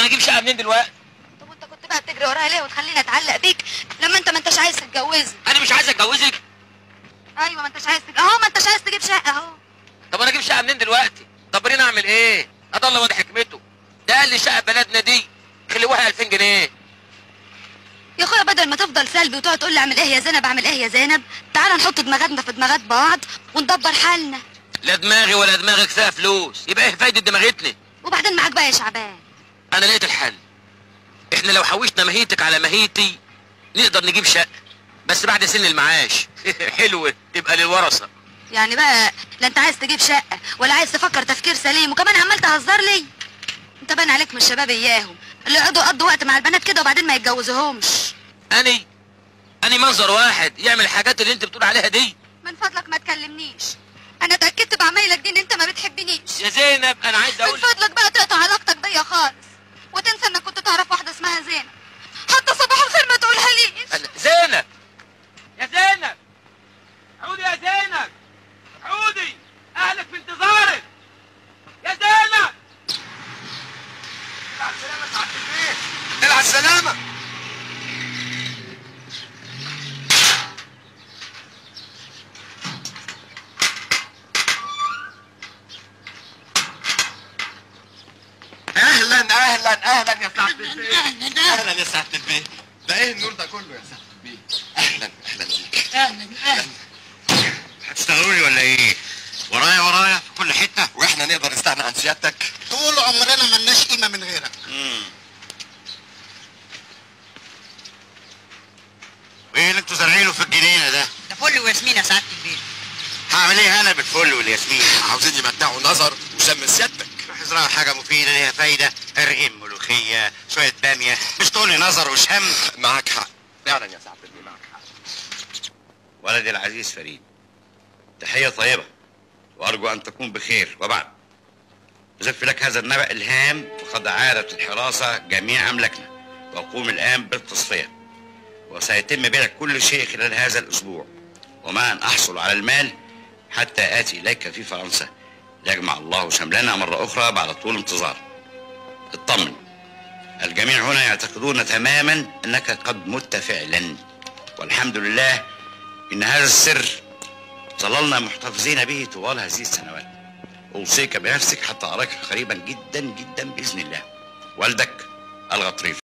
اجيب شقه منين دلوقتي طب وانت كنت بقى بتجري ورايا ليه وتخليني اتعلق بيك لما انت ما انتش عايز تتجوزني انا مش عايز اتجوزك ايوه ما انتش عايز تج... اهو ما انتش عايز تجيب شقه اهو طب انا اجيب شقه منين دلوقتي طب رينا اعمل ايه ده الله وادي حكمته ده قال لي شقه بلدنا دي خلوها 2000 جنيه يا اخويا بدل ما تفضل سلبي وتقعد تقول لي اعمل ايه يا زينب اعمل ايه يا زينب تعال نحط دماغاتنا في دماغات بعض وندبر حالنا لا دماغي ولا دماغك فيها فلوس يبقى ايه فايده دماغتنا وبعدين معاك بقى يا شعبان انا لقيت الحل احنا لو حوشنا مهيتك على مهيتي نقدر نجيب شقه بس بعد سن المعاش حلوه تبقى للورثه يعني بقى لا انت عايز تجيب شقه ولا عايز تفكر تفكير سليم وكمان عمال تهزر لي انت باين عليك من الشباب اياهم اللي يقعدوا يقضوا وقت مع البنات كده وبعدين ما يتجوزوهمش اني اني منظر واحد يعمل الحاجات اللي انت بتقول عليها دي من فضلك ما تكلمنيش انا اتاكدت بعمايلك دي ان انت ما بتحبنيش يا زينب انا عايز من اقول فضلك بقى تقطع علاقتك بيا خالص وتنسى انك كنت تعرف واحده اسمها زينب حتى صباح الخير ما تقولها ليش أنا- زينب يا زينب عودي يا زينب عودي اهلك في انتظارك يا زينب العب سلامة سعادة البيت العب سلامة اهلا اهلا اهلا يا سعاده البيه أهلاً، اهلا يا سعاده البيه ده ايه النور ده كله يا سعاده البيه اهلا اهلا بيك اهلا اهلا هتشتغلوني ولا ايه؟ ورايا ورايا في كل حته واحنا نقدر نستغنى عن سيادتك طول عمرنا ملناش قيمه من غيرك وايه اللي انتوا زارعينه في الجنينه ده؟ ده فل وياسمين يا سعاده البيت هعمل ايه انا بالفل والياسمين؟ عاوزين يمتعوا نظر وشم سيادتك روح ازرع حاجه مفيده ليها فايده ارغم ملوخيه شويه باميه مش تقولي نظر وشم معاك حق فعلا يا سعاده البيه معاك حق ولدي العزيز فريد تحيه طيبه وارجو ان تكون بخير وبعد أزف لك هذا النبأ الهام فقد عادت الحراسة جميع أملاكنا وأقوم الآن بالتصفية وسيتم بيع كل شيء خلال هذا الأسبوع وما أن أحصل على المال حتى آتي إليك في فرنسا ليجمع الله شملنا مرة أخرى بعد طول انتظار اطمن الجميع هنا يعتقدون تماما أنك قد مت فعلا والحمد لله إن هذا السر ظللنا محتفظين به طوال هذه السنوات أوصيك بنفسك حتى أراك قريبا جدا جدا بإذن الله والدك الغطريف